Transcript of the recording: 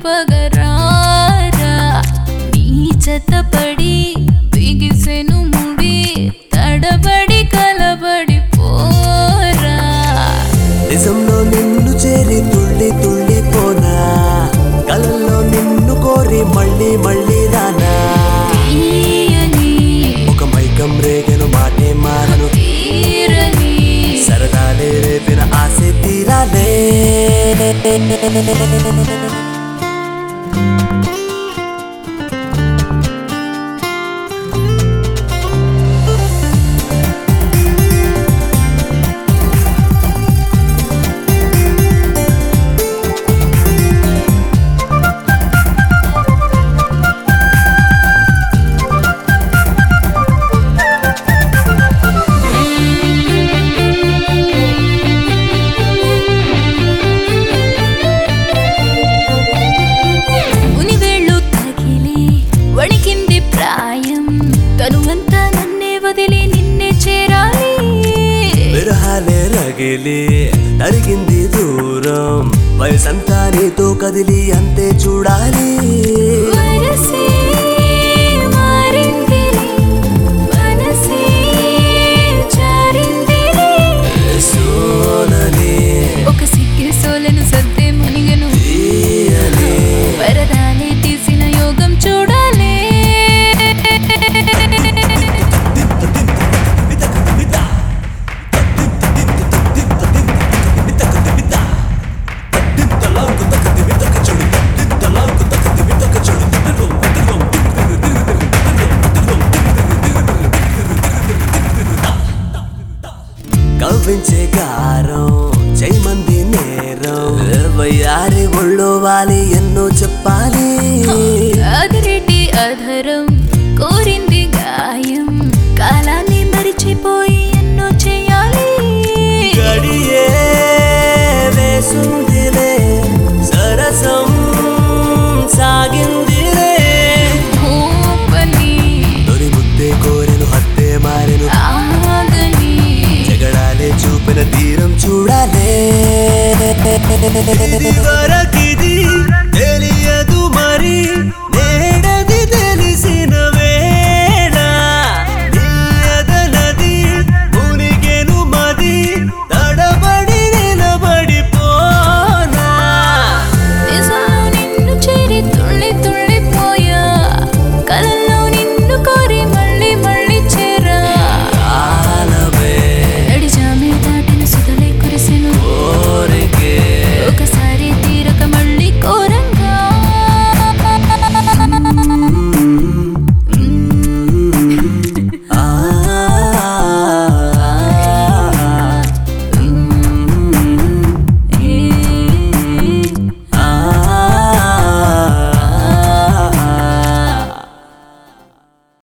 నింపగరారా నీ చెత్తపడి బిగిసెను ముడి తడబడి కలబడి పోరా నిజంలో నిన్ను చేరి తుళ్ళి తుళ్ళి పోనా కలల్లో నిన్ను కోరి మళ్ళీ మళ్ళీ రానా తీయని ఒక మైకం రేగను మాటే మారను తీరని సరదాలే రేపిన ఆశ తీరాలే మునివేళ్ళు తగిలి వణికింది ప్రాయం తనువంతా నన్నే వదిలి నిన్నే చేరాలి విరహాలే రగిలి తరిగింది దూరం వయసంతా నీతో కదిలి అంతే చూడాలి వరసే మారిందిలే, మనసే జారిందిలే. సోనని ఒక సిగ్గే సోలను సర్దే మునిగను తీయని వరదాలే తీసిన యోగం చూడాలే కవ్వించే గారం మంది నేరం వయ్యారి ఒళ్ళో వాలి ఎన్నో చెప్పాలి అదిరెడ్డి అధరం కోరింది గాయం కాలాన్ని మరిచిపోయి ఎన్నో చేయాలి గడియే వేసుందిలే సరసం సాగే